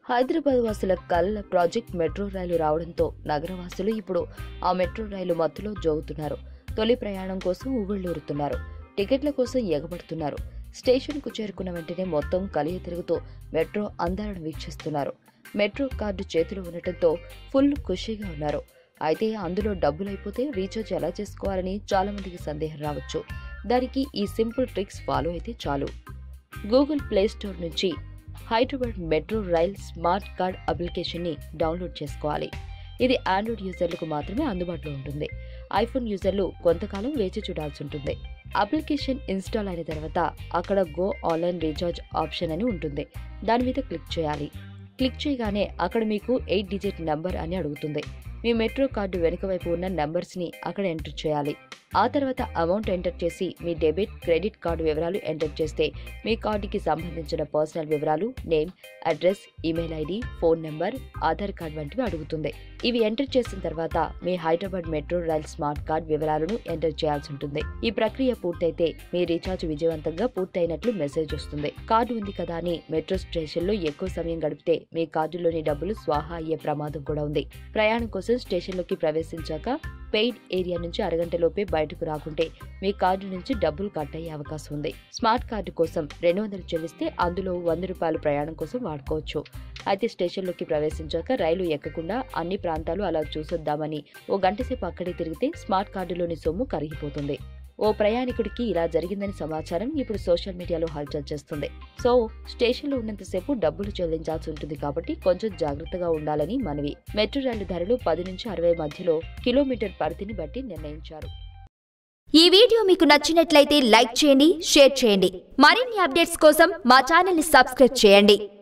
హైదరాబాద్ వాసుల కళ్ళ project metro రైలు రావడంతో నగరవాసులు ఇప్పుడు ఆ మెట్రో రైలు మత్తులో జోగుతున్నారు తొలి ప్రయాణం కోసం ఉవ్విళ్ళూరుతున్నారు టికెట్ల కోసం ఎగబడుతున్నారు స్టేషన్కు చేరుకున్న వెంటనే మొత్తం కలియ తిరుగుతూ మెట్రో అందాలను వీక్షిస్తున్నారు మెట్రో కార్డు చేతిలో ఉండటంతో ఫుల్ ఖుషీగా ఉన్నారు అయితే అందులో డబ్బులు అయిపోతే రీఛార్జ్ ఎలా చేసుకోవాలని చాలా మందికి సందేహం రావచ్చు దానికి ఈ సింపుల్ ట్రిక్స్ ఫాలో అయితే చాలు గూగుల్ ప్లే స్టోర్ నుంచి Hyderabad metro rail smart card అప్లికేషన్ని డౌన్లోడ్ చేసుకోవాలి ఇది ఆండ్రాయిడ్ యూజర్లకు మాత్రమే అందుబాటులో ఉంటుంది ఐఫోన్ యూజర్లు కొంతకాలం వేచి చూడాల్సి ఉంటుంది అప్లికేషన్ ఇన్స్టాల్ అయిన తర్వాత అక్కడ గో ఆన్లైన్ రీఛార్జ్ ఆప్షన్ అని ఉంటుంది దాని మీద క్లిక్ చేయాలి క్లిక్ చేయగానే అక్కడ మీకు ఎయిట్ డిజిట్ నెంబర్ అని అడుగుతుంది మీ మెట్రో కార్డు వెనుక వైపు ఉన్న నెంబర్స్ని అక్కడ ఎంటర్ చేయాలి ఆ తర్వాత అమౌంట్ ఎంటర్ చేసి మీ డెబిట్ క్రెడిట్ కార్డు వివరాలు ఎంటర్ చేస్తే మీ కార్డుకి సంబంధించిన పర్సనల్ వివరాలు name address email ID phone number Aadhaar card వంటివి అడుగుతుంది ఇవి ఎంటర్ చేసిన తర్వాత మీ Hyderabad metro rail smart card వివరాలను ఎంటర్ చేయాల్సి ఉంటుంది ఈ ప్రక్రియ పూర్తయితే మీ రీఛార్జ్ విజయవంతంగా పూర్తయినట్లు మెసేజ్ వస్తుంది కార్డు ఉంది కదా అని మెట్రో స్టేషన్లో ఎక్కువ సమయం గడిపితే మీ కార్డులోని డబ్బులు స్వాహా అయ్యే ప్రమాదం కూడా ఉంది ప్రయాణం కోసం స్టేషన్లోకి ప్రవేశించాక పెయిడ్ ఏరియా నుంచి అరగంటలోపే బయటకు రాకుంటే మీ కార్డు నుంచి డబ్బులు కట్ అయ్యే అవకాశం ఉంది స్మార్ట్ కార్డు కోసం రెండు వందలు చెల్లిస్తే అందులో వంద రూపాయలు ప్రయాణం కోసం వాడుకోవచ్చు అయితే స్టేషన్లోకి ప్రవేశించాక రైలు ఎక్కకుండా అన్ని ప్రాంతాలు అలా చూసొద్దామని ఓ గంట సేపు అక్కడే తిరిగితే స్మార్ట్ కార్డులోని సొమ్ము కరిగిపోతుంది ఓ ప్రయాణికుడికి ఇలా జరిగిందని సమాచారం ఇప్పుడు సోషల్ మీడియాలో హల్చల్ చేస్తుంది సో స్టేషన్లో ఉన్నంతసేపు డబ్బులు చెల్లించాల్సి ఉంటుంది కాబట్టి కొంచెం జాగ్రత్తగా ఉండాలని మనవి మెట్రో రైలు ధరలు పది నుంచి అరవై మధ్యలో కిలోమీటర్ పరిధిని బట్టి నిర్ణయించారు ఈ వీడియో మీకు నచ్చినట్లయితే లైక్ చేయండి షేర్ చేయండి మరిన్ని అప్డేట్స్ కోసం మా ఛానల్ని సబ్స్క్రైబ్ చేయండి